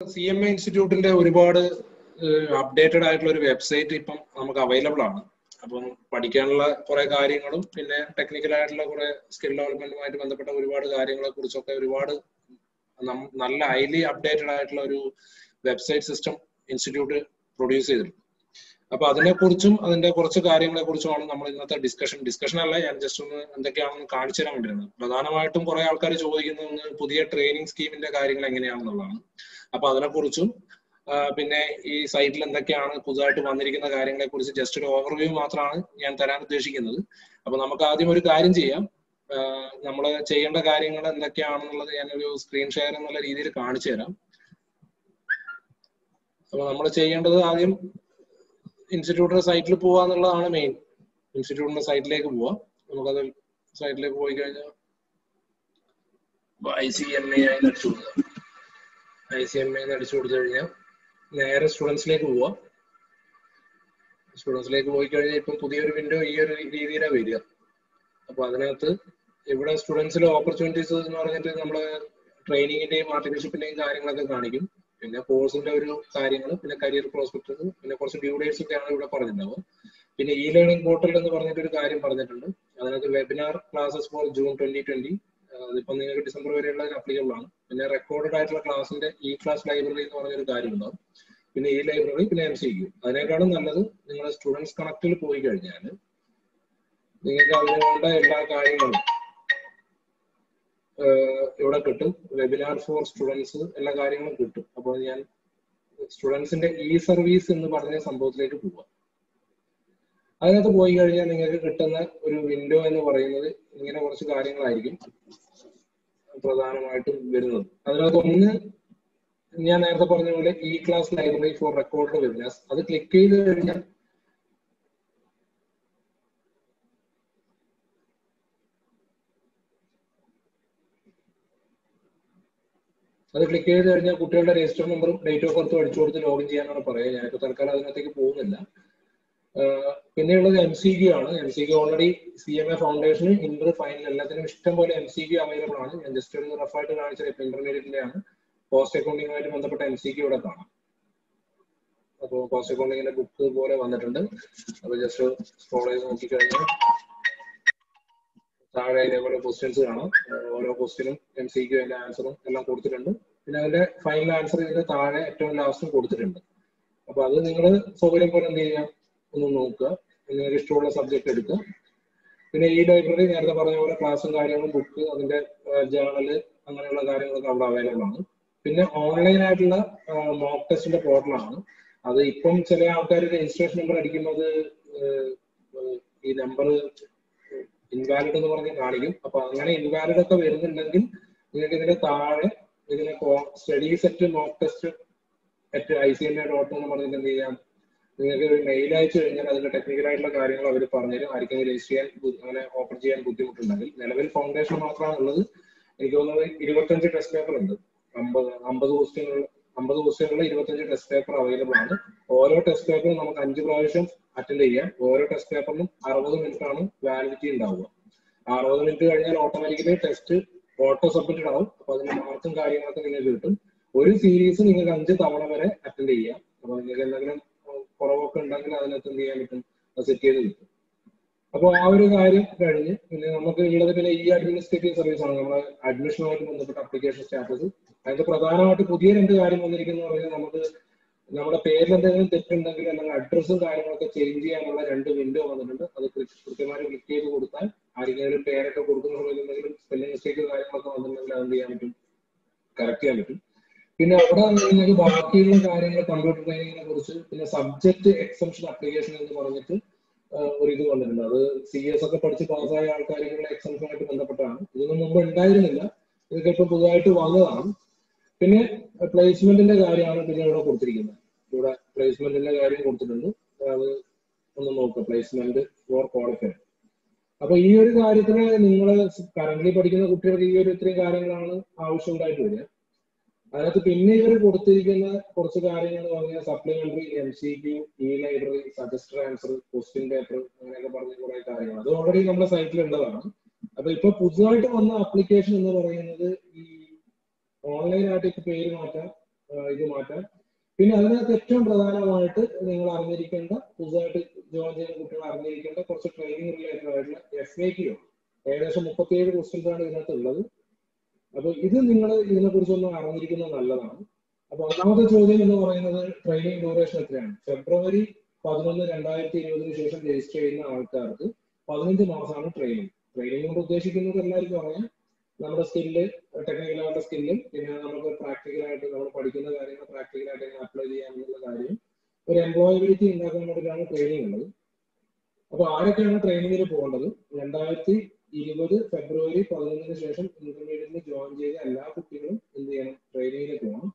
C M A ഇൻസ്റ്റിറ്റ്യൂട്ടിന്റെ ഒരുപാട് updated ആയിട്ടുള്ള ഒരു വെബ്സൈറ്റ് ഇപ്പം നമുക്ക് അവൈലബിൾ ആണ് അപ്പം പഠിക്കാനുള്ള കുറെ കാര്യങ്ങളും പിന്നെ ടെക്നിക്കൽ ആയിട്ടുള്ള കുറെ സ്കിൽ ഡെവലപ്മെന്റുമായിട്ട് ബന്ധപ്പെട്ട ഒരുപാട് കാര്യങ്ങളെ കുറിച്ചൊക്കെ ഒരുപാട് നം- നല്ല ഹൈലി അപ്ഡേറ്റഡ് ആയിട്ടുള്ള ഒരു വെബ്സൈറ്റ് സിസ്റ്റം ഇൻസ്റ്റിറ്റ്യൂട്ട് പ്രൊഡ്യൂസ് ചെയ്തിട്ടുണ്ട് അപ്പൊ അതിനെക്കുറിച്ചും അതിന്റെ കുറച്ച് കാര്യങ്ങളെ കുറിച്ചുമാണ് നമ്മൾ ഇന്നത്തെ ഡിസ്കഷൻ ഡിസ്കഷൻ അല്ല ഞാൻ ജസ്റ്റ് ഒന്ന് എന്തൊക്കെയാണെന്ന് കാണിച്ചു തരാൻ വേണ്ടിയിരുന്നത് പ്രധാനമായിട്ടും കുറെ ആൾക്കാർ ചോദിക്കുന്നത് ഒന്ന് പുതിയ ട്രെയിനിങ് സ്കീമിന്റെ കാര്യങ്ങൾ എങ്ങനെയാണെന്നുള്ളതാണ് അപ്പൊ അതിനെക്കുറിച്ചും ആ, പിന്നെ ഈ സൈറ്റിൽ എന്തൊക്കെയാണ് പുതുതായിട്ട് വന്നിരിക്കുന്ന കാര്യങ്ങളെ കുറിച്ച് ജസ്റ്റ് ഒരു ഓവർവ്യൂ മാത്രമാണ് ഞാൻ തരാൻ ഉദ്ദേശിക്കുന്നത് അപ്പൊ നമുക്ക് ആദ്യം ഒരു കാര്യം ചെയ്യാം നമ്മൾ ചെയ്യേണ്ട കാര്യങ്ങൾ എന്തൊക്കെയാണെന്നുള്ളത് ഞാനൊരു സ്ക്രീൻ ഷെയർ എന്നുള്ള രീതിയിൽ കാണിച്ചു തരാം അപ്പൊ നമ്മൾ ചെയ്യേണ്ടത് ആദ്യം ഇൻസ്റ്റിറ്റ്യൂട്ടിന്റെ സൈറ്റിൽ പോവുക എന്നുള്ളതാണ് മെയിൻ ഇൻസ്റ്റിറ്റ്യൂട്ടിന്റെ സൈറ്റിലേക്ക് പോവാം നമുക്കത് സൈറ്റിലേക്ക് പോയി കഴിഞ്ഞാൽ ഐ സി എം എ ആയി അടിച്ചു കൊടുക്കുക ഐ സി എം എ അടിച്ചു കൊടുത്തു കഴിഞ്ഞാൽ നേരെ സ്റ്റുഡൻസിലേക്ക് പോവാം സ്റ്റുഡൻസിലേക്ക് പോയി കഴിഞ്ഞാൽ ഇപ്പം പുതിയൊരു വിൻഡോ ഈ ഒരു രീതിയിലാണ് വരിക അപ്പൊ അതിനകത്ത് ഇവിടെ സ്റ്റുഡൻസിലെ ഓപ്പർച്യൂണിറ്റീസ് എന്ന് പറഞ്ഞിട്ട് നമ്മള് ട്രെയിനിങ്ങിന്റെയും ആർട്ടിഫിഷ്യപ്പിന്റെയും കാര്യങ്ങളൊക്കെ കാണിക്കും പിന്നെ കോഴ്സിന്റെ ഒരു കാര്യങ്ങൾ പിന്നെ കരിയർ പ്രോസ്പെക്ടസ് പിന്നെ കുറച്ച് ഡ്യൂ ഡേറ്റ്സ് ഒക്കെയാണ് ഇവിടെ പറഞ്ഞിട്ടുണ്ടാവുക പിന്നെ ഇ ലേണിംഗ് പോർട്ടൽ എന്ന് പറഞ്ഞിട്ട് ഒരു കാര്യം പറഞ്ഞിട്ടുണ്ട് അതിനകത്ത് webinar classes for June twenty twenty അതിപ്പോ നിങ്ങൾക്ക് ഡിസംബർ വരെയുള്ള അപ്ലിക്കബിൾ ആണ് പിന്നെ റെക്കോർഡഡ് ആയിട്ടുള്ള ക്ലാസിന്റെ ഇ ക്ലാസ് ലൈബ്രറി എന്ന് പറഞ്ഞൊരു കാര്യം ഉണ്ടാവും പിന്നെ ഈ ലൈബ്രറി പിന്നെ എം സി ക്യു അതിനേക്കാളും നല്ലത് നിങ്ങൾ സ്റ്റുഡൻസ് കണക്റ്റിൽ പോയി കഴിഞ്ഞാൽ നിങ്ങൾക്ക് അതിന് വേണ്ട എല്ലാ കാര്യങ്ങളും ഏഹ് ഇവിടെ കിട്ടും വെബിനാർ ഫോർ സ്റ്റുഡൻസ് എല്ലാ കാര്യങ്ങളും കിട്ടും അപ്പോൾ ഞാൻ സ്റ്റുഡൻസിന്റെ ഇ സർവീസ് എന്ന് പറഞ്ഞ സംഭവത്തിലേക്ക് പോവാം അതിനകത്ത് പോയി കഴിഞ്ഞാൽ നിങ്ങൾക്ക് കിട്ടുന്ന ഒരു വിൻഡോ എന്ന് പറയുന്നത് ഇങ്ങനെ കുറച്ച് കാര്യങ്ങളായിരിക്കും പ്രധാനമായിട്ടും വരുന്നത് അതിനകത്ത് ഒന്ന് ഞാൻ നേരത്തെ പറഞ്ഞ പോലെ E class library for record webinars അത് ക്ലിക്ക് ചെയ്ത് കഴിഞ്ഞാൽ അത് ക്ലിക്ക് ചെയ്ത് കഴിഞ്ഞാൽ കുട്ടികളുടെ രജിസ്റ്റർ നമ്പറും ഡേറ്റ് ഓഫ് ബർത്തും അടിച്ചു കൊടുത്ത് ലോഗിൻ ചെയ്യാനാണ് പറയുക ഞാനിപ്പോൾ തൽക്കാലം അതിനകത്തേക്ക് പോകുന്നില്ല ആഹ് പിന്നെയുള്ളത് എം സി ക്യു ആണ് M C Q already C M A ഫൗണ്ടേഷന് ഇന്റർ ഫൈനൽ എല്ലാത്തിനും ഇഷ്ടം പോലെ എം സി ക്യു അവൈലബിൾ ആണ് ഞാൻ ജസ്റ്റ് ഒരു റഫായിട്ട് കാണിച്ചത് ഇപ്പൊ ഇന്റർമീഡിയറ്റിന്റെ ആണ് കോസ്റ്റ് അക്കൗണ്ടിങ്ങുമായിട്ട് ബന്ധപ്പെട്ട എം സി ക്യു ഇവിടെ കാണാം അപ്പോൾ കോസ്റ്റ് അക്കൗണ്ടിങ്ങിന്റെ ബുക്ക് പോലെ വന്നിട്ടുണ്ട് അപ്പോൾ ജസ്റ്റ് സ്ക്രോൾ ചെയ്ത് നോക്കിക്കഴിഞ്ഞാൽ താഴെ ഇതേപോലെ ക്വസ്റ്റ്യൻസ് കാണാം ആഹ് ഓരോ ക്വസ്റ്റ്യനും എം സി ക്യു അതിന്റെ ആൻസറും എല്ലാം കൊടുത്തിട്ടുണ്ട് പിന്നെ അതിന്റെ ഫൈനൽ ആൻസർ ഇതിന്റെ താഴെ ഏറ്റവും ലാസ്റ്റും കൊടുത്തിട്ടുണ്ട് അപ്പൊ അത് നിങ്ങൾ സൗകര്യം പോലെ എന്ത് ചെയ്യാം ഒന്ന് നോക്കുക നിങ്ങൾക്ക് ഇഷ്ടമുള്ള സബ്ജക്ട് എടുക്കുക പിന്നെ ഈ ലൈബ്രറി നേരത്തെ പറഞ്ഞ പോലെ ക്ലാസ്സും കാര്യങ്ങളും ബുക്ക് അതിന്റെ ജേണല് അങ്ങനെയുള്ള കാര്യങ്ങളൊക്കെ അവിടെ അവൈലബിൾ ആണ് പിന്നെ ഓൺലൈൻ ആയിട്ടുള്ള മോക്ക് ടെസ്റ്റിന്റെ പോർട്ടലാണ് അത് ഇപ്പം ചില ആൾക്കാർ രജിസ്ട്രേഷൻ നമ്പർ അടിക്കുന്നത് ഏഹ്, ഏഹ്, ഈ നമ്പർ ഇൻവാലിഡ് എന്ന് പറഞ്ഞ് കാണിക്കും അപ്പൊ അങ്ങനെ ഇൻവാലിഡ് ഒക്കെ വരുന്നുണ്ടെങ്കിൽ നിങ്ങൾക്ക് ഇതിന്റെ താഴെ ഇതിനെ study set mock test at I C M A dot എന്ന് പറഞ്ഞിട്ട് എന്ത് ചെയ്യാം നിങ്ങൾക്ക് ഒരു മെയിൽ അയച്ചു കഴിഞ്ഞാൽ അതിന്റെ ടെക്നിക്കൽ ആയിട്ടുള്ള കാര്യങ്ങൾ അവർ പറഞ്ഞുതരും ആർക്കെങ്കിലും രജിസ്റ്റർ ചെയ്യാൻ ബു- അങ്ങനെ ഓപ്പൺ ചെയ്യാൻ ബുദ്ധിമുട്ടുണ്ടെങ്കിൽ നിലവിൽ ഫൗണ്ടേഷൻ മാത്രമാണ് ഉള്ളത് എനിക്ക് തോന്നുന്നത് ഇരുപത്തഞ്ച് ടെസ്റ്റ് പേപ്പർ ഉണ്ട് അമ്പത് അമ്പത് ക്വസ്റ്റ്യനുകൾ അമ്പത് ക്വസ്റ്റ്യനുള്ള ഇരുപത്തഞ്ച് ടെസ്റ്റ് പേപ്പർ അവൈലബിൾ ആണ് ഓരോ ടെസ്റ്റ് പേപ്പറും നമുക്ക് അഞ്ച് പ്രാവശ്യം അറ്റൻഡ് ചെയ്യാം ഓരോ ടെസ്റ്റ് പേപ്പറിനും അറുപത് മിനിറ്റ് ആണ് വാലിഡിറ്റി ഉണ്ടാവുക അറുപത് മിനിറ്റ് കഴിഞ്ഞാൽ ഓട്ടോമാറ്റിക്കലി ടെസ്റ്റ് ഓട്ടോ സബ്മിറ്റഡ് ആവും അപ്പൊ അതിന്റെ മാർക്കും കാര്യങ്ങളൊക്കെ നിങ്ങൾക്ക് കിട്ടും ഒരു സീരീസ് നിങ്ങൾക്ക് അഞ്ച് തവണ വരെ അറ്റൻഡ് ചെയ്യാം അപ്പൊ നിങ്ങൾക്ക് എന്തെങ്കിലും ഉം, കുറവൊക്കെ ഉണ്ടെങ്കിൽ അതിനകത്ത് എന്ത് ചെയ്യാൻ പറ്റും സെറ്റ് ചെയ്ത് കിട്ടും അപ്പോൾ ആ ഒരു കാര്യം കഴിഞ്ഞ് പിന്നെ നമുക്ക് ഉള്ളത് പിന്നെ ഈ അഡ്മിനിസ്ട്രേറ്റീവ് സർവീസ് ആണ് നമ്മുടെ അഡ്മിഷനുമായിട്ട് ബന്ധപ്പെട്ട അപ്ലിക്കേഷൻ സ്റ്റാറ്റസ് അതിന്റെ പ്രധാനമായിട്ട് പുതിയ രണ്ട് കാര്യം വന്നിരിക്കുന്നത് പറഞ്ഞാൽ നമുക്ക് നമ്മുടെ പേരിൽ എന്തെങ്കിലും തെറ്റുണ്ടെങ്കിൽ അല്ലെങ്കിൽ അഡ്രസ്സും കാര്യങ്ങളൊക്കെ ചേഞ്ച് ചെയ്യാനുള്ള രണ്ട് വിൻഡോ വന്നിട്ടുണ്ട് അത് കൃ- കൃത്യമായിട്ട് ക്ലിക്ക് ചെയ്ത് കൊടുത്താൽ ആരെങ്കിലും പേരൊക്കെ കൊടുക്കുന്ന സമയത്ത് എന്തെങ്കിലും സ്പെല്ലിംഗ് മിസ്റ്റേക്ക് കാര്യങ്ങളൊക്കെ വന്നിട്ടുണ്ടെങ്കിൽ അത് എന്ത് ചെയ്യാൻ പറ്റും കറക്റ്റ് ചെയ്യാൻ പറ്റും പിന്നെ അവിടെ നിങ്ങൾക്ക് ബാക്കിയുള്ള കാര്യങ്ങൾ കമ്പ്യൂട്ടർ ട്രെയിനിങ്ങിനെ കുറിച്ച് പിന്നെ സബ്ജക്ട് എക്സംഷൻ അപ്ലിക്കേഷൻ എന്ന് പറഞ്ഞിട്ട് ആഹ് ഒരു ഇത് വന്നിട്ടുണ്ട് അത് സി എസ് ഒക്കെ പഠിച്ച് പാസ്സായ ആൾക്കാർക്കുള്ള എക്സംഷനുമായിട്ട് ബന്ധപ്പെട്ടാണ് ഇതൊന്നും മുമ്പ് ഉണ്ടായിരുന്നില്ല ഇതൊക്കെ ഇപ്പൊ പുതുതായിട്ട് വന്നതാണ് പിന്നെ പ്ലേസ്മെന്റിന്റെ കാര്യമാണ് പിന്നെ ഇവിടെ കൊടുത്തിരിക്കുന്നത് ഇവിടെ പ്ലേസ്മെന്റിന്റെ കാര്യം കൊടുത്തിട്ടുണ്ട് അത് ഒന്ന് നോക്കുക പ്ലേസ്മെന്റ് ഫോർ ക്വാളിഫയർ അപ്പൊ ഈ ഒരു കാര്യത്തിന് നിങ്ങൾ കറന്റ് പഠിക്കുന്ന കുട്ടികൾക്ക് ഈ ഒരു ഇത്രയും കാര്യങ്ങളാണ് ആവശ്യം ഉണ്ടായിട്ട് വരിക അതിനകത്ത് പിന്നെ ഇവർ കൊടുത്തിരിക്കുന്ന കുറച്ച് കാര്യങ്ങൾ എന്ന് പറഞ്ഞാൽ supplementary M C Q E library സജസ്റ്റർ ആൻസർ ക്വസ്റ്റ്യൻ പേപ്പർ അങ്ങനെയൊക്കെ പറഞ്ഞ കുറെ കാര്യങ്ങൾ അത് ഓൾറെഡി നമ്മുടെ സൈറ്റിൽ ഉള്ളതാണ് അപ്പൊ ഇപ്പൊ പുതുതായിട്ട് വന്ന ആപ്ലിക്കേഷൻ എന്ന് പറയുന്നത് ഈ ഓൺലൈൻ ആയിട്ട് ഇപ്പൊ പേര് മാറ്റാം ഇത് മാറ്റാം പിന്നെ അതിനകത്ത് ഏറ്റവും പ്രധാനമായിട്ട് നിങ്ങൾ അറിഞ്ഞിരിക്കേണ്ട പുതുതായിട്ട് ജോയിൻ ചെയ്യുന്ന കുട്ടികൾ അറിഞ്ഞിരിക്കേണ്ട കുറച്ച് ട്രെയിനിങ് റിലേറ്റഡ് ആയിട്ടുള്ള എഫ് എ ക്യു ഏകദേശം മുപ്പത്തിയേഴ് ക്വസ്റ്റ്യൻസ് ആണ് ഇതിനകത്ത് ഉള്ളത് അപ്പൊ ഇത് നിങ്ങൾ ഇതിനെ കുറിച്ചൊന്ന് അറിഞ്ഞിരിക്കുന്നത് നല്ലതാണ് അപ്പൊ ഒന്നാമത്തെ ചോദ്യം എന്ന് പറയുന്നത് ട്രെയിനിങ് ഡ്യൂറേഷൻ എത്രയാണ് ഫെബ്രുവരി പതിനൊന്ന് രണ്ടായിരത്തി ഇരുപതിന് ശേഷം രജിസ്റ്റർ ചെയ്യുന്ന ആൾക്കാർക്ക് പതിനഞ്ച് മാസമാണ് ട്രെയിനിങ് ട്രെയിനിങ് കൊണ്ട് ഉദ്ദേശിക്കുന്നത് എല്ലാവർക്കും അറിയാം നമ്മുടെ സ്കില്ല് ടെക്നിക്കൽ ആയിട്ടുള്ള സ്കില്ലും പിന്നെ നമുക്ക് പ്രാക്ടിക്കലായിട്ട് നമ്മൾ പഠിക്കുന്ന കാര്യങ്ങൾ പ്രാക്ടിക്കലായിട്ട് എങ്ങനെ അപ്ലൈ ചെയ്യാനുള്ള കാര്യം ഒരു എംപ്ലോയബിലിറ്റി ഉണ്ടാക്കാൻ വേണ്ടിയിട്ടാണ് ട്രെയിനിങ് ഉള്ളത് അപ്പൊ ആരൊക്കെയാണ് ട്രെയിനിങ്ങിൽ പോകേണ്ടത് രണ്ടായിരത്തി ഇരുപത് ഫെബ്രുവരി പതിനൊന്നിന് ശേഷം ഇന്റർമീഡിയറ്റിൽ ജോയിൻ ചെയ്ത എല്ലാ കുട്ടികളും എന്ത് ചെയ്യണം ട്രെയിനിങ്ങിൽ പോകണം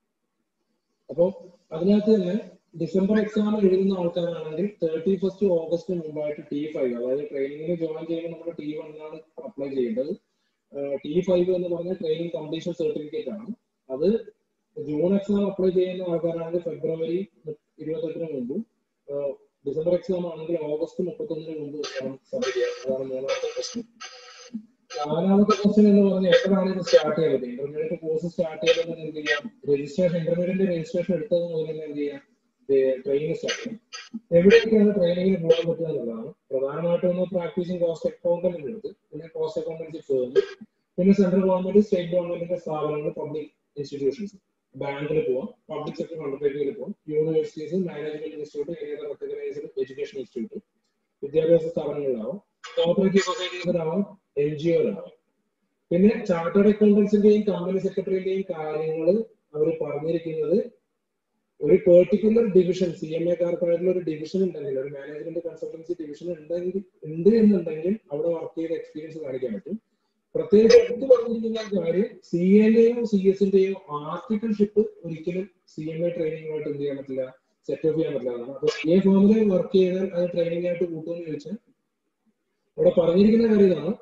അപ്പോൾ അതിനകത്ത് തന്നെ ഡിസംബർ എക്സാം എഴുതുന്ന ആൾക്കാരാണെങ്കിൽ തേർട്ടി ഫസ്റ്റ് ഓഗസ്റ്റ് മുമ്പായിട്ട് ടി ഫൈവ് അതായത് ട്രെയിനിങ്ങിന് ജോയിൻ ചെയ്യുമ്പോൾ നമ്മൾ ടി വണ്ണിനാണ് അപ്ലൈ ചെയ്യേണ്ടത് ടി ഫൈവ് എന്ന് പറഞ്ഞ ട്രെയിനിങ് കംപ്ലീഷൻ സർട്ടിഫിക്കറ്റ് ആണ് അത് ജൂൺ എക്സാം അപ്ലൈ ചെയ്യുന്ന ആൾക്കാരാണെങ്കിൽ ഫെബ്രുവരി ഇരുപത്തെട്ടിന് മുമ്പും ഡിസംബർ എക്സാം ആണെങ്കിൽ ഓഗസ്റ്റ് മുപ്പത്തൊന്നിന് മുമ്പ് സബ്മിറ്റ് ചെയ്യാം അതാണ് മൂന്നാമത്തെ ക്വസ്റ്റ്യൻ നാലാമത്തെ ക്വസ്റ്റ്യൻ എന്ന് പറഞ്ഞാൽ എപ്പോഴാണ് ഇത് സ്റ്റാർട്ട് ചെയ്യുന്നത് ഇന്റർമീഡിയറ്റ് കോഴ്സ് സ്റ്റാർട്ട് ചെയ്യുന്നത് എന്ത് ചെയ്യാം രജിസ്ട്രേഷൻ ഇന്റർമീഡിയറ്റ് രജിസ്ട്രേഷൻ എടുത്തത് മുതൽ തന്നെ എന്ത് ചെയ്യാം ട്രെയിനിങ് സ്റ്റാർട്ട് ചെയ്യാം എവിടെയൊക്കെയാണ് ട്രെയിനിങ്ങിന് പോകാൻ പറ്റുക എന്നുള്ളതാണ് പ്രധാനമായിട്ടും ഒന്ന് പ്രാക്ടീസിങ് കോസ്റ്റ് അക്കൗണ്ടന്റ് എടുത്ത് പിന്നെ കോസ്റ്റ് അക്കൗണ്ടൻസി ഫേം പിന്നെ സെൻട്രൽ ഗവൺമെന്റ് സ്റ്റേറ്റ് ഗവൺമെന്റിന്റെ സ്ഥാപനങ്ങൾ പബ്ലിക് ഇൻസ്റ്റിറ്റ്യൂഷൻസ് ബാങ്കിൽ പോവാം പബ്ലിക് സെക്ടർ അണ്ടർടേക്കിംഗിൽ പോവാം യൂണിവേഴ്സിറ്റീസ് മാനേജ്മെന്റ് ഇൻസ്റ്റിറ്റ്യൂട്ട് ഏത് റെക്കഗ്നൈസ്ഡ് എഡ്യൂക്കേഷൻ ഇൻസ്റ്റിറ്റ്യൂട്ട് വിദ്യാഭ്യാസ സ്ഥാപനങ്ങളിലാവും കോപ്പറേറ്റീവ് സൊസൈറ്റീസിലാവാം എൻ ജി ഒയിലാവാം പിന്നെ ചാർട്ടേഡ് അക്കൗണ്ടൻസിന്റെയും കമ്പനി സെക്രട്ടറിന്റെയും കാര്യങ്ങൾ അവർ പറഞ്ഞിരിക്കുന്നത് ഒരു പെർട്ടിക്കുലർ ഡിവിഷൻ സി എം എക്കാർക്കായിട്ടുള്ള ഒരു ഡിവിഷൻ ഉണ്ടെങ്കിൽ ഒരു മാനേജ്മെന്റ് കൺസൾട്ടൻസി ഡിവിഷൻ ഉണ്ടെങ്കിൽ ഉണ്ട് എന്നുണ്ടെങ്കിൽ അവിടെ വർക്ക് ചെയ്ത എക്സ്പീരിയൻസ് കാണിക്കാൻ പറ്റും പ്രത്യേകിച്ച് എടുത്തു പറഞ്ഞിരിക്കുന്ന കാര്യം സി എന്റെയോ സി എസിന്റെയോ ആർട്ടിക്കിൾഷിപ്പ് ഒരിക്കലും സി എം എ ട്രെയിനിങ്ങുമായിട്ട് എന്ത് ചെയ്യാൻ പറ്റില്ല സെറ്റ് ഓഫ് ചെയ്യാൻ പറ്റില്ല അപ്പൊ സി എ ഫോമിൽ വർക്ക് ചെയ്താൽ അത് ട്രെയിനിങ് ആയിട്ട് കൂട്ടുമെന്ന് ചോദിച്ചാൽ ഇവിടെ പറഞ്ഞിരിക്കുന്ന കാര്യം ഇതാണ്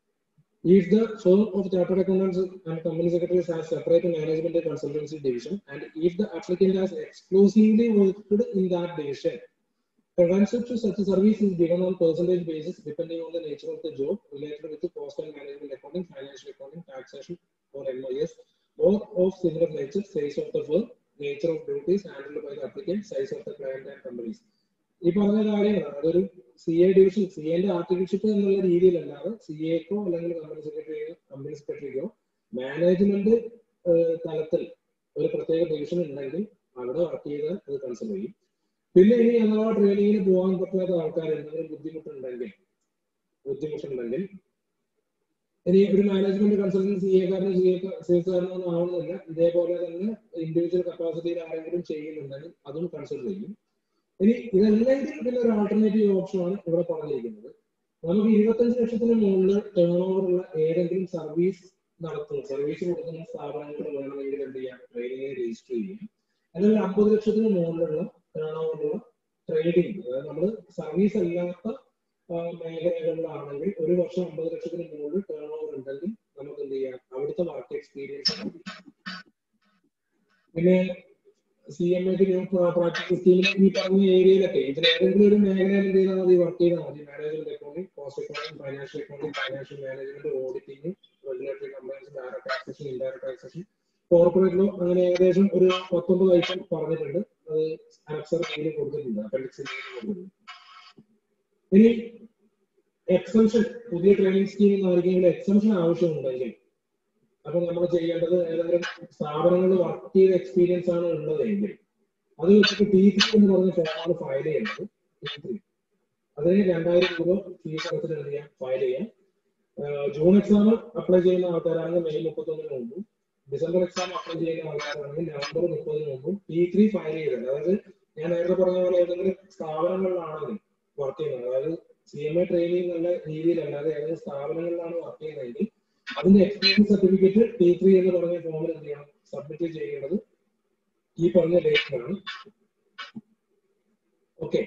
If the firm of chartered accountants and company secretaries has separate management and consultancy division, and if the applicant has exclusively worked in that division, Concept to such a service is given on percentage basis depending on the nature of the job related with the cost and management accounting, financial accounting, taxation, or MIS, or of similar nature, size of the firm, nature of duties handled by the applicant, size of the client and companies. ഈ പറഞ്ഞ കാര്യങ്ങളാണ് അതൊരു C A division C എന്റെ ആർട്ടിക്കൽഷിപ്പ് എന്നുള്ള രീതിയിലല്ലാതെ C എക്കോ അല്ലെങ്കിൽ കമ്പനി സെക്രട്ടറിയോ കമ്പനി സെക്രട്ടറിക്കോ മാനേജ്മെന്റ് തലത്തിൽ ഒരു പ്രത്യേക ഡിവിഷൻ ഉണ്ടെങ്കിൽ അവിടെ വർക്ക് ചെയ്താൽ അത് കൺസിഡർ ചെയ്യും പിന്നെ ഇനി അഥവാ ട്രെയിനിങ്ങിന് പോകാൻ പറ്റാത്ത ആൾക്കാർ എന്തെങ്കിലും ബുദ്ധിമുട്ടുണ്ടെങ്കിൽ ബുദ്ധിമുട്ടുണ്ടെങ്കിൽ ഇനി ഒരു മാനേജ്മെന്റ് കൺസൾട്ടൻറ്റ് സി എക്കാരനോ സി എക്കാരനോ ഒന്നും ആവുന്നില്ല ഇതേപോലെ തന്നെ ഇൻഡിവിജ്വൽ കപ്പാസിറ്റിയിൽ ആരെങ്കിലും ചെയ്യുന്നുണ്ടെങ്കിൽ അതും കൺസിഡർ ചെയ്യും ഇനി ഇതല്ലെങ്കിൽ പിന്നെ ഒരു ആൾട്ടർനേറ്റീവ് ഓപ്ഷനാണ് ഇവിടെ പറഞ്ഞിരിക്കുന്നത് നമുക്ക് ഇരുപത്തഞ്ച് ലക്ഷത്തിന് മുകളിൽ ടേൺ ഓവർ ഉള്ള ഏതെങ്കിലും സർവീസ് നടത്തുന്ന സർവീസ് കൊടുക്കുന്ന സ്ഥാപനങ്ങൾ വേണമെങ്കിൽ എന്ത് ചെയ്യാം ട്രെയിനിങ്ങിന് രജിസ്റ്റർ ചെയ്യാം അല്ലെങ്കിൽ അമ്പത് ലക്ഷത്തിന് മുകളിലുള്ള ടേൺ ഓവറുള്ള ട്രേഡിംഗ് അതായത് നമ്മൾ സർവീസ് അല്ലാത്ത മേഖലകളിലാണെങ്കിൽ ഒരു വർഷം അമ്പത് ലക്ഷത്തിന് മുകളിൽ ടേൺ ഓവർ ഉണ്ടെങ്കിൽ നമുക്ക് എന്ത് ചെയ്യാം അവിടുത്തെ വർക്ക് എക്സ്പീരിയൻസ് പിന്നെ സി എം എ പ്രാക്ടീസ് സ്കീമിൽ ഈ പറഞ്ഞ ഏരിയയിലൊക്കെ ഇതിൽ ഏതെങ്കിലും ഒരു മേഖലയിൽ എന്ത് ചെയ്താൽ മതി വർക്ക് ചെയ്താൽ മതി management accounting cost accounting financial accounting financial management auditing regulatory compliance direct taxation indirect taxation corporate law അങ്ങനെ ഏകദേശം ഒരു പത്തൊമ്പത് ഐറ്റം പറഞ്ഞിട്ടുണ്ട് അത് ആൻസർ ഇതിൽ കൊടുത്തിട്ടുണ്ട് അപ്പൻഡിക്സിൽ കൊടുത്തിട്ടുണ്ട് ഇനി എക്സംഷൻ പുതിയ ട്രെയിനിങ് സ്കീമിൽ ആർക്കെങ്കിലും എക്സംഷൻ ആവശ്യമുണ്ടെങ്കിൽ അപ്പൊ നമ്മൾ ചെയ്യേണ്ടത് ഏതെങ്കിലും സ്ഥാപനങ്ങളിൽ വർക്ക് ചെയ്ത എക്സ്പീരിയൻസ് ആണ് ഉള്ളതെങ്കിൽ അത് വെച്ചിട്ട് ടി ത്രീ എന്ന് പറഞ്ഞ ഫോമാണ് ഫയൽ ചെയ്യുന്നത് ടി ത്രീ അതിന് രണ്ടായിരം രൂപ ഫീസ് അടച്ചിട്ട് എന്ത് ചെയ്യാം ഫയൽ ചെയ്യാം ജൂൺ എക്സാം അപ്ലൈ ചെയ്യുന്ന ആൾക്കാരാണെങ്കിൽ മെയ് മുപ്പത്തൊന്നിന് മുമ്പും ഡിസംബർ എക്സാം അപ്ലൈ ചെയ്യുന്ന ആൾക്കാരാണെങ്കിൽ നവംബർ മുപ്പതിന് മുമ്പും ടി ത്രീ ഫയൽ ചെയ്തിട്ടുണ്ട് അതായത് ഞാൻ നേരത്തെ പറഞ്ഞ പോലെ ഏതെങ്കിലും സ്ഥാപനങ്ങളിലാണെങ്കിൽ വർക്ക് ചെയ്യുന്നത് അതായത് സി എം എ ട്രെയിനിങ് എന്നുള്ള രീതിയിലല്ലാതെ ഏതെങ്കിലും സ്ഥാപനങ്ങളിലാണ് വർക്ക് ചെയ്യുന്നതെങ്കിൽ അതിന്റെ എക്സ്പീരിയൻസ് സർട്ടിഫിക്കറ്റ് ടി ത്രീ എന്ന് പറഞ്ഞ ഫോമിൽ എന്ത് ചെയ്യണം സബ്മിറ്റ് ചെയ്യേണ്ടത് ഈ പറഞ്ഞ ഡേറ്റിലാണ് ഓക്കെ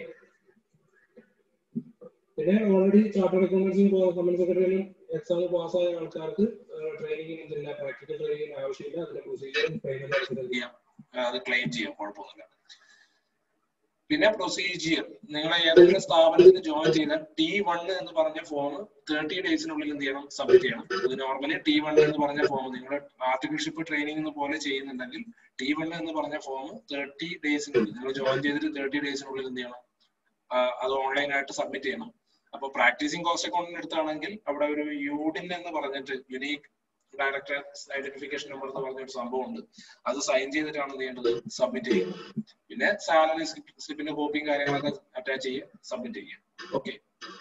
പിന്നെ ഓൾറെഡി ചാർട്ടേഡ് അക്കൗണ്ടൻസിയും കമ്പനി സെക്രട്ടറിയിലും എക്സാം പാസ്സായ ആൾക്കാർക്ക് ട്രെയിനിങ്ങിന് എന്തില്ല പ്രാക്ടിക്കൽ ട്രെയിനിങ്ങിന് ആവശ്യമില്ല അതിന്റെ പ്രൊസീജിയറും ട്രെയിനിങ് എന്ത് ചെയ്യാം അത് ക്ലെയിം ചെയ്യാം കുഴപ്പമൊന്നുമില്ല പിന്നെ പ്രൊസീജിയർ നിങ്ങൾ ഏതെങ്കിലും സ്ഥാപനത്തിൽ ജോയിൻ ചെയ്താൽ ടി വൺ എന്ന് പറഞ്ഞ ഫോം തേർട്ടി ഡേയ്സിനുള്ളിൽ എന്ത് ചെയ്യണം സബ്മിറ്റ് ചെയ്യണം അത് നോർമലി ടി വൺ എന്ന് പറഞ്ഞ ഫോം നിങ്ങൾ ആർട്ടിക്കൽഷിപ്പ് ട്രെയിനിങ് പോലെ ചെയ്യുന്നുണ്ടെങ്കിൽ ടി വൺ എന്ന് പറഞ്ഞ ഫോം തേർട്ടി ഡേയ്സിനുള്ളിൽ നിങ്ങൾ ജോയിൻ ചെയ്തിട്ട് തേർട്ടി ഡേയ്സിനുള്ളിൽ എന്ത് ചെയ്യണം അത് ഓൺലൈൻ ആയിട്ട് സബ്മിറ്റ് ചെയ്യണം അപ്പൊ പ്രാക്ടീസിങ് കോസ്റ്റ് അക്കൗണ്ടിന്റെ അടുത്താണെങ്കിൽ അവിടെ ഒരു യൂഡിൻ എന്ന് പറഞ്ഞിട്ട് യുണീക് ഡയറക്ടർ ഐഡന്റിഫിക്കേഷൻ നമ്പർ എന്ന് പറഞ്ഞ ഒരു സംഭവം ഉണ്ട് അത് സൈൻ ചെയ്തിട്ടാണ് എന്ത് ചെയ്യേണ്ടത് സബ്മിറ്റ് ചെയ്യുന്നത് പിന്നെ സാലറി സ്ലിപ്പിന്റെ കോപ്പിയും കാര്യങ്ങളൊക്കെ അറ്റാച്ച് ചെയ്യുക സബ്മിറ്റ് ചെയ്യുക ഓക്കെ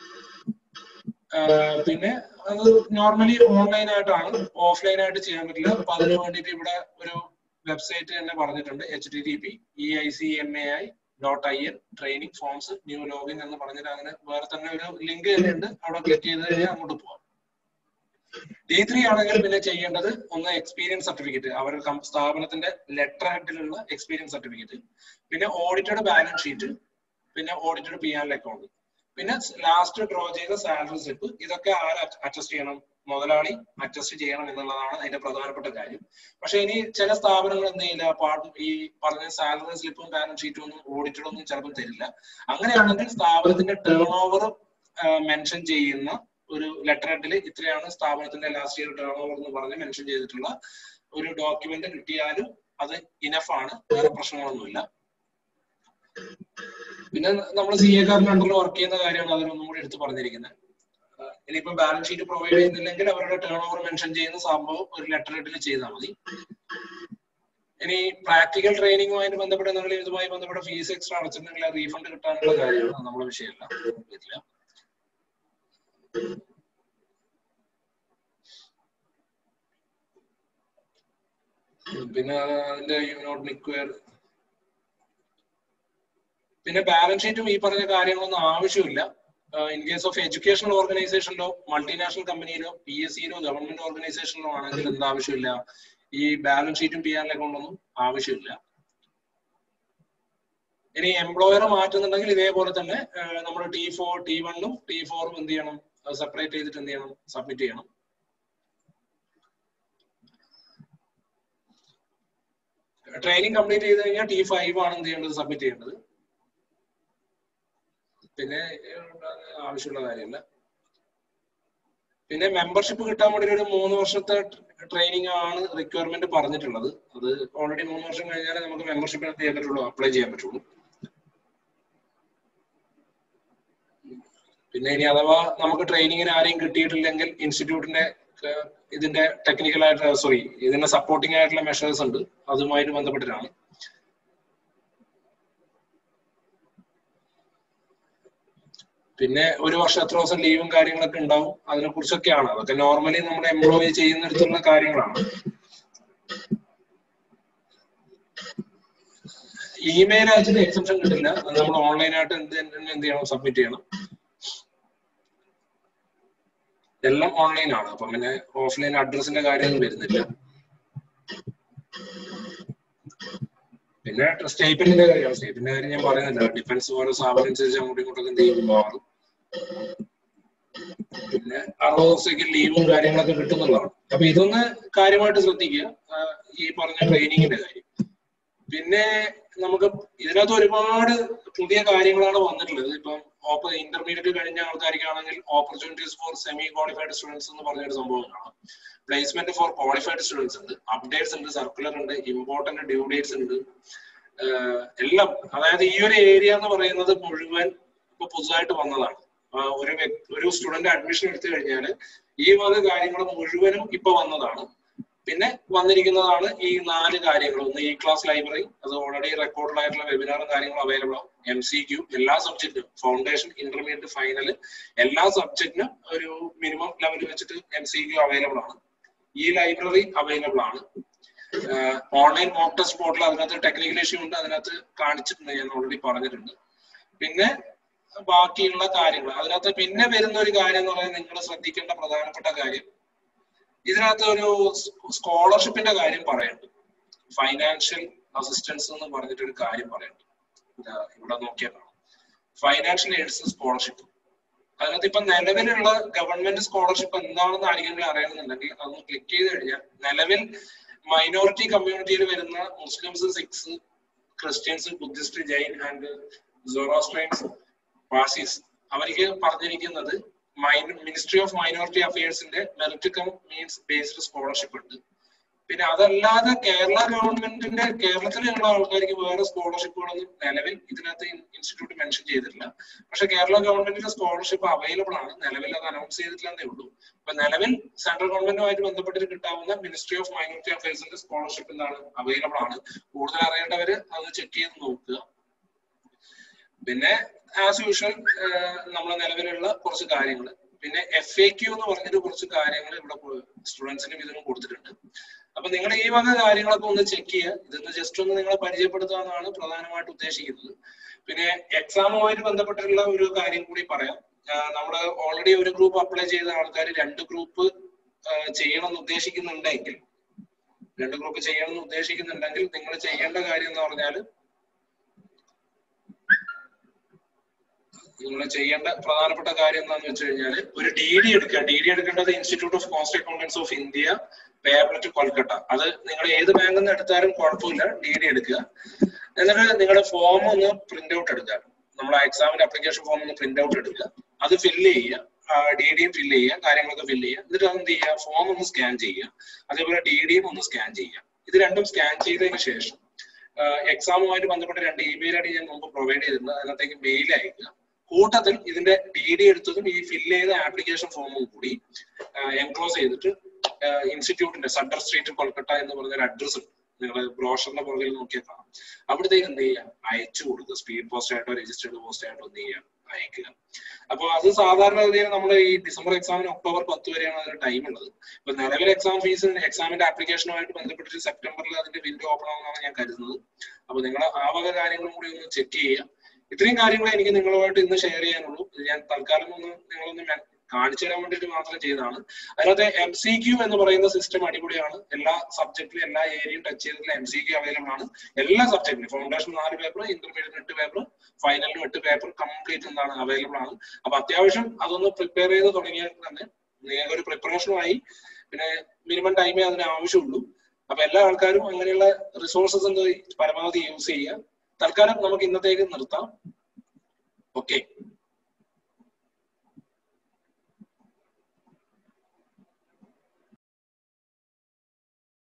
പിന്നെ അത് നോർമലി ഓൺലൈൻ ആയിട്ടാണ് ഓഫ്ലൈൻ ആയിട്ട് ചെയ്യാൻ പറ്റില്ല അപ്പൊ അതിന് വേണ്ടിയിട്ട് ഇവിടെ ഒരു വെബ്സൈറ്റ് തന്നെ പറഞ്ഞിട്ടുണ്ട് H T T P E I C M A I dot I N training forms new login എന്ന് പറഞ്ഞിട്ട് അങ്ങനെ വേറെ തന്നെ ഒരു ലിങ്ക് തന്നെ ഉണ്ട് അവിടെ ക്ലിക്ക് ചെയ്ത് കഴിഞ്ഞാൽ അങ്ങോട്ട് പോവാം ഡി ത്രീ ആണെങ്കിൽ പിന്നെ ചെയ്യേണ്ടത് ഒന്ന് എക്സ്പീരിയൻസ് സർട്ടിഫിക്കറ്റ് അവരുടെ സ്ഥാപനത്തിന്റെ ലെറ്റർ ഹെഡിലുള്ള എക്സ്പീരിയൻസ് സർട്ടിഫിക്കറ്റ് പിന്നെ ഓഡിറ്റഡ് ബാലൻസ് ഷീറ്റ് പിന്നെ ഓഡിറ്റഡ് പി ആൻഡ് അക്കൗണ്ട് പിന്നെ ലാസ്റ്റ് ഡ്രോ ചെയ്ത സാലറി സ്ലിപ്പ് ഇതൊക്കെ ആര് അഡ്ജസ്റ്റ് ചെയ്യണം മുതലാളി അഡ്ജസ്റ്റ് ചെയ്യണം എന്നുള്ളതാണ് അതിന്റെ പ്രധാനപ്പെട്ട കാര്യം പക്ഷെ ഇനി ചില സ്ഥാപനങ്ങൾ എന്ത് ചെയ്യില്ല പാട്ട് ഈ പറഞ്ഞ സാലറി സ്ലിപ്പും ബാലൻസ് ഷീറ്റും ഒന്നും ഓഡിറ്റഡ് ഒന്നും ചിലപ്പോൾ തരില്ല അങ്ങനെയാണെങ്കിൽ സ്ഥാപനത്തിന്റെ ടേൺ ഓവർ മെൻഷൻ ചെയ്യുന്ന ഒരു ലെറ്റർ ഹെഡിൽ ഇത്രയാണ് സ്ഥാപനത്തിന്റെ ലാസ്റ്റ് ഇയർ ടേൺ ഓവർ എന്ന് പറഞ്ഞ് മെൻഷൻ ചെയ്തിട്ടുള്ള ഒരു ഡോക്യുമെന്റ് കിട്ടിയാലും അത് ഇനഫ് ആണ് വേറെ പ്രശ്നങ്ങളൊന്നുമില്ല പിന്നെ നമ്മൾ സി എക്കാരൻ്റെ അണ്ടറിൽ വർക്ക് ചെയ്യുന്ന കാര്യമാണ് അതിനൊന്നും കൂടി എടുത്ത് പറഞ്ഞിരിക്കുന്നത് ഇനിയിപ്പോ ബാലൻസ് ഷീറ്റ് പ്രൊവൈഡ് ചെയ്യുന്നില്ലെങ്കിൽ അവരുടെ ടേൺ ഓവർ മെൻഷൻ ചെയ്യുന്ന സംഭവം ഒരു ലെറ്റർ ഹെഡിൽ ചെയ്താൽ മതി ഇനി പ്രാക്ടിക്കൽ ട്രെയിനിങ്ങുമായിട്ട് ബന്ധപ്പെട്ട് നിങ്ങൾ ഇതുമായി ബന്ധപ്പെട്ട ഫീസ് എക്സ്ട്രാ അടച്ചിട്ടുണ്ടെങ്കിൽ റീഫണ്ട് കിട്ടാനുള്ള കാര്യമാണ് നമ്മുടെ വിഷയമല്ല വരില്ല പിന്നെ അതിന്റെ യൂനോട്ട് നിക്വയർ പിന്നെ ബാലൻസ് ഷീറ്റും ഈ പറഞ്ഞ കാര്യങ്ങളൊന്നും ആവശ്യമില്ല ഇൻ കേസ് ഓഫ് എഡ്യൂക്കേഷണൽ ഓർഗനൈസേഷനിലോ മൾട്ടിനാഷണൽ കമ്പനിയിലോ പി എസ് സിയിലോ ഗവൺമെന്റ് ഓർഗനൈസേഷനിലോ ആണെങ്കിൽ എന്ത് ആവശ്യമില്ല ഈ ബാലൻസ് ഷീറ്റും പി ആർ അക്കൗണ്ടൊന്നും ആവശ്യമില്ല ഇനി എംപ്ലോയർ മാറ്റുന്നുണ്ടെങ്കിൽ ഇതേപോലെ തന്നെ നമ്മൾ ടി ഫോർ ടി വണ്ണും ടി ഫോറും എന്ത് ചെയ്യണം സെപ്പറേറ്റ് ചെയ്തിട്ട് എന്ത് ചെയ്യണം സബ്മിറ്റ് ചെയ്യണം ട്രെയിനിങ് കംപ്ലീറ്റ് ചെയ്ത് കഴിഞ്ഞാൽ ടി ഫൈവ് ആണ് എന്ത് ചെയ്യേണ്ടത് സബ്മിറ്റ് ചെയ്യേണ്ടത് പിന്നെ ആവശ്യമുള്ള കാര്യമല്ല പിന്നെ മെമ്പർഷിപ്പ് കിട്ടാൻ വേണ്ടി ഒരു മൂന്ന് വർഷത്തെ ട്രെയിനിങ് ആണ് റിക്വയർമെന്റ് പറഞ്ഞിട്ടുള്ളത് അത് ഓൾറെഡി മൂന്ന് വർഷം കഴിഞ്ഞാലേ നമുക്ക് മെമ്പർഷിപ്പ് ചെയ്യാൻ പറ്റുള്ളൂ അപ്ലൈ ചെയ്യാൻ പറ്റുള്ളൂ പിന്നെ ഇനി അഥവാ നമുക്ക് ട്രെയിനിങ്ങിന് ആരെയും കിട്ടിയിട്ടില്ലെങ്കിൽ ഇൻസ്റ്റിറ്റ്യൂട്ടിന്റെ ഇതിന്റെ ടെക്നിക്കൽ ആയിട്ട് സോറി ഇതിന്റെ സപ്പോർട്ടിംഗ് ആയിട്ടുള്ള മെഷേഴ്സ് ഉണ്ട് അതുമായിട്ട് ബന്ധപ്പെട്ടിട്ടാണ് പിന്നെ ഒരു വർഷം എത്ര ദിവസം ലീവും കാര്യങ്ങളൊക്കെ ഉണ്ടാവും അതിനെ കുറിച്ചൊക്കെയാണ് അതൊക്കെ നോർമലി നമ്മുടെ എംപ്ലോയി ചെയ്യുന്നിടത്തുള്ള കാര്യങ്ങളാണ് ഇമെയിൽ അയച്ചിട്ട് എക്സെപ്ഷൻ കിട്ടില്ല അത് നമ്മൾ ഓൺലൈനായിട്ട് എന്ത് എന്ത് ചെയ്യണം സബ്മിറ്റ് ചെയ്യണം എല്ലാം ഓൺലൈൻ ആണ് അപ്പം പിന്നെ ഓഫ്ലൈൻ അഡ്രസ്സിന്റെ കാര്യമൊന്നും വരുന്നില്ല പിന്നെ സ്റ്റേറ്റ്മെന്റിന്റെ കാര്യമാണ് സ്റ്റേറ്റ്മെന്റിന്റെ കാര്യം ഞാൻ പറയുന്നില്ല ഡിഫൻസ് ഓരോ സ്ഥാപനം അനുസരിച്ച് അങ്ങോട്ടും ഇങ്ങോട്ടും എന്ത് ചെയ്യും മാറും പിന്നെ അറുപത് ദിവസത്തേക്ക് ലീവും കാര്യങ്ങളൊക്കെ കിട്ടുന്നതാണ് അപ്പൊ ഇതൊന്ന് കാര്യമായിട്ട് ശ്രദ്ധിക്കുക ഈ പറഞ്ഞ ട്രെയിനിങ്ങിന്റെ കാര്യം പിന്നെ നമുക്ക് ഇതിനകത്ത് ഒരുപാട് പുതിയ കാര്യങ്ങളാണ് വന്നിട്ടുള്ളത് ഇപ്പം ഓപ്പ ഇന്റർമീഡിയറ്റ് കഴിഞ്ഞ ആൾക്കാർക്കാണെങ്കിൽ opportunities for semi qualified students എന്ന് പറഞ്ഞൊരു സംഭവം കാണാം പ്ലേസ്മെന്റ് ഫോർ ക്വാളിഫൈഡ് സ്റ്റുഡൻസ് ഉണ്ട് അപ്ഡേറ്റ്സ് ഉണ്ട് സർക്കുലർ ഉണ്ട് ഇമ്പോർട്ടന്റ് ഡ്യൂ ഡേറ്റ്സ് ഉണ്ട് എല്ലാം അതായത് ഈ ഒരു ഏരിയ എന്ന് പറയുന്നത് മുഴുവൻ ഇപ്പൊ പുതുതായിട്ട് വന്നതാണ് ഒരു ഒരു സ്റ്റുഡന്റ് അഡ്മിഷൻ എടുത്തു കഴിഞ്ഞാൽ ഈ വക കാര്യങ്ങൾ മുഴുവനും ഇപ്പൊ വന്നതാണ് പിന്നെ വന്നിരിക്കുന്നതാണ് ഈ നാല് കാര്യങ്ങൾ ഒന്ന് ഇ ക്ലാസ് ലൈബ്രറി അത് ഓൾറെഡി റെക്കോർഡ് ആയിട്ടുള്ള വെബിനാറും കാര്യങ്ങളും അവൈലബിൾ ആവും എം സി ക്യൂ എല്ലാ സബ്ജക്റ്റിനും ഫൗണ്ടേഷൻ ഇന്റർമീഡിയറ്റ് ഫൈനൽ എല്ലാ സബ്ജക്റ്റിനും ഒരു മിനിമം ലെവൽ വെച്ചിട്ട് എം സി ക്യൂ അവൈലബിൾ ആണ് ഈ ലൈബ്രറി അവൈലബിൾ ആണ് ഓൺലൈൻ മോക്ക് ടെസ്റ്റ് പോർട്ടൽ അതിനകത്ത് ടെക്നിക്കൽ ഇഷ്യൂ ഉണ്ട് അതിനകത്ത് കാണിച്ചിട്ടുണ്ട് ഞാൻ ഓൾറെഡി പറഞ്ഞിട്ടുണ്ട് പിന്നെ ബാക്കിയുള്ള കാര്യങ്ങൾ അതിനകത്ത് പിന്നെ വരുന്ന ഒരു കാര്യം എന്ന് പറയുന്നത് നിങ്ങൾ ശ്രദ്ധിക്കേണ്ട പ്രധാനപ്പെട്ട കാര്യം ഇതിനകത്ത് ഒരു സ്കോളർഷിപ്പിന്റെ കാര്യം പറയുന്നുണ്ട് ഫൈനാൻഷ്യൽ അസിസ്റ്റൻസ് എന്ന് പറഞ്ഞിട്ട് ഒരു കാര്യം പറയുന്നുണ്ട് ഇവിടെ നോക്കിയാൽ കാണാം ഫൈനാൻഷ്യൽ എയ്ഡ്സ് സ്കോളർഷിപ്പ് അതിനകത്ത് ഇപ്പൊ നിലവിലുള്ള ഗവൺമെന്റ് സ്കോളർഷിപ്പ് എന്താണെന്ന് ആരെങ്കിലും അറിയണമെന്നുണ്ടെങ്കിൽ അതൊന്ന് ക്ലിക്ക് ചെയ്ത് കഴിഞ്ഞാൽ നിലവിൽ മൈനോറിറ്റി കമ്മ്യൂണിറ്റിയിൽ വരുന്ന Muslims Sikhs Christians Buddhist Jain and Zoroastrians Parsis അവർക്ക് പറഞ്ഞിരിക്കുന്നത് മിനിസ്ട്രി ഓഫ് മൈനോറിറ്റി അഫയേഴ്സിന്റെ merit cum means based scholarship ഉണ്ട് പിന്നെ അതല്ലാതെ കേരള ഗവൺമെന്റിന്റെ കേരളത്തിലുള്ള ആൾക്കാർക്ക് വേറെ സ്കോളർഷിപ്പുകളൊന്നും നിലവിൽ ഇതിനകത്ത് ഇൻസ്റ്റിറ്റ്യൂട്ട് മെൻഷൻ ചെയ്തിട്ടില്ല പക്ഷെ കേരള ഗവൺമെന്റിന്റെ സ്കോളർഷിപ്പ് അവൈലബിൾ ആണ് നിലവിൽ അത് അനൗൺസ് ചെയ്തിട്ടില്ലെന്നേ ഉള്ളൂ അപ്പൊ നിലവിൽ സെൻട്രൽ ഗവൺമെന്റുമായിട്ട് ബന്ധപ്പെട്ടിട്ട് കിട്ടാവുന്ന മിനിസ്ട്രി ഓഫ് മൈനോറിറ്റി അഫയേഴ്സിന്റെ സ്കോളർഷിപ്പ് എന്താണ് അവൈലബിൾ ആണ് കൂടുതൽ അറിയേണ്ടവര് അത് ചെക്ക് ചെയ്ത് നോക്കുക പിന്നെ ആസ് യൂഷ്വൽ നമ്മളെ നിലവിലുള്ള കുറച്ച് കാര്യങ്ങൾ പിന്നെ എഫ് എ ക്യു എന്ന് പറഞ്ഞിട്ട് കുറച്ച് കാര്യങ്ങൾ ഇവിടെ സ്റ്റുഡൻസിനും ഇതിനും കൊടുത്തിട്ടുണ്ട് അപ്പൊ നിങ്ങൾ ഈ വക കാര്യങ്ങളൊക്കെ ഒന്ന് ചെക്ക് ചെയ്യുക ഇതൊന്ന് ജസ്റ്റ് ഒന്ന് നിങ്ങളെ പരിചയപ്പെടുത്തുക എന്നാണ് പ്രധാനമായിട്ട് ഉദ്ദേശിക്കുന്നത് പിന്നെ എക്സാമുമായിട്ട് ബന്ധപ്പെട്ടിട്ടുള്ള ഒരു കാര്യം കൂടി പറയാം നമ്മൾ ഓൾറെഡി ഒരു ഗ്രൂപ്പ് അപ്ലൈ ചെയ്ത ആൾക്കാർ രണ്ട് ഗ്രൂപ്പ് ചെയ്യണം എന്ന് ഉദ്ദേശിക്കുന്നുണ്ടെങ്കിൽ രണ്ട് ഗ്രൂപ്പ് ചെയ്യണം എന്ന് ഉദ്ദേശിക്കുന്നുണ്ടെങ്കിൽ നിങ്ങൾ ചെയ്യേണ്ട കാര്യം എന്ന് പറഞ്ഞാൽ നിങ്ങൾ ചെയ്യേണ്ട പ്രധാനപ്പെട്ട കാര്യം എന്താണെന്ന് വെച്ച് കഴിഞ്ഞാൽ ഒരു ഡി ഡി എടുക്കുക ഡി ഡി എടുക്കേണ്ടത് institute of cost accountants of India payable to Kolkata അത് നിങ്ങൾ ഏത് ബാങ്കിൽ നിന്ന് എടുത്താലും കുഴപ്പമില്ല ഡി ഡി എടുക്കുക എന്നിട്ട് നിങ്ങളുടെ ഫോം ഒന്ന് പ്രിന്റ് ഔട്ട് എടുക്കുക നമ്മൾ എക്സാമിന്റെ അപ്ലിക്കേഷൻ ഫോം ഒന്ന് പ്രിന്റ് ഔട്ട് എടുക്കുക അത് ഫില്ല് ചെയ്യുക ഡി ഡിയും ഫില്ല് ചെയ്യുക കാര്യങ്ങളൊക്കെ ഫില്ല് ചെയ്യുക എന്നിട്ട് അത് എന്ത് ചെയ്യുക ഫോം ഒന്ന് സ്കാൻ ചെയ്യുക അതേപോലെ ഡി ഡിയും ഒന്ന് സ്കാൻ ചെയ്യുക ഇത് രണ്ടും സ്കാൻ ചെയ്തതിന് ശേഷം എക്സാമുമായിട്ട് ബന്ധപ്പെട്ട രണ്ട് ഇമെയിൽ ഐ ഡി ഞാൻ മുമ്പ് പ്രൊവൈഡ് ചെയ്തിട്ടുണ്ട് അതിനകത്തേക്ക് മെയിൽ അയക്കുക കൂട്ടത്തിൽ ഇതിന്റെ ഡി ഡി എടുത്തതും ഈ ഫില്ല് ചെയ്ത ആപ്ലിക്കേഷൻ ഫോമും കൂടി എൻക്ലോസ് ചെയ്തിട്ട് ഇൻസ്റ്റിറ്റ്യൂട്ടിന്റെ സഡർ സ്ട്രീറ്റ് കൊൽക്കട്ട എന്ന് പറഞ്ഞ ഒരു അഡ്രസ് ഉണ്ട് നിങ്ങൾ ബ്രോഷറിന്റെ പുറകിൽ നോക്കിയാൽ കാണാം അവിടത്തേക്ക് എന്ത് ചെയ്യുക അയച്ചു കൊടുക്കുക സ്പീഡ് പോസ്റ്റ് ആയിട്ടോ രജിസ്റ്റേർഡ് പോസ്റ്റ് ആയിട്ടോ എന്ത് ചെയ്യുക അയക്കുക അപ്പോൾ അത് സാധാരണഗതിയിൽ നമ്മൾ ഈ ഡിസംബർ എക്സാമിന് ഒക്ടോബർ പത്ത് വരെയാണ് അതിന് ടൈം ഉള്ളത് ഇപ്പൊ നിലവിൽ എക്സാം ഫീസിന് എക്സാമിന്റെ ആപ്ലിക്കേഷനുമായിട്ട് ബന്ധപ്പെട്ടിട്ട് സെപ്റ്റംബറിൽ അതിന്റെ വിൻഡോ ഓപ്പൺ ആവുമെന്നാണ് ഞാൻ കരുതുന്നത് അപ്പൊ നിങ്ങൾ ആ വക കാര്യങ്ങളും കൂടി ഒന്ന് ചെക്ക് ചെയ്യുക ഇത്രയും കാര്യങ്ങൾ എനിക്ക് നിങ്ങളുമായിട്ട് ഇന്ന് ഷെയർ ചെയ്യാനുള്ളൂ ഇത് ഞാൻ തൽക്കാലം ഒന്ന് നിങ്ങളൊന്ന് കാണിച്ചു തരാൻ വേണ്ടിയിട്ട് മാത്രം ചെയ്തതാണ് അതിനകത്ത് എം സി ക്യു എന്ന് പറയുന്ന സിസ്റ്റം അടിപൊളിയാണ് എല്ലാ സബ്ജക്റ്റിലും എല്ലാ ഏരിയയും ടച്ച് ചെയ്തിട്ടുള്ള എം സി ക്യു അവൈലബിൾ ആണ് എല്ലാ സബ്ജക്റ്റിലും ഫൗണ്ടേഷൻ നാല് പേപ്പർ ഇന്റർമീഡിയറ്റ് എട്ട് പേപ്പർ ഫൈനലിനും എട്ട് പേപ്പർ കംപ്ലീറ്റ് എന്താണ് അവൈലബിൾ ആണ് അപ്പൊ അത്യാവശ്യം അതൊന്ന് പ്രിപ്പയർ ചെയ്ത് തുടങ്ങിയാൽ തന്നെ നിങ്ങൾക്ക് ഒരു പ്രിപ്പറേഷനുമായി പിന്നെ മിനിമം ടൈമേ അതിന് ആവശ്യമുള്ളൂ അപ്പൊ എല്ലാ ആൾക്കാരും അങ്ങനെയുള്ള റിസോഴ്സസ് എന്ത് പരമാവധി യൂസ് ചെയ്യുക തൽക്കാലം നമുക്ക് ഇന്നത്തേക്ക് നിർത്താം ഓക്കെ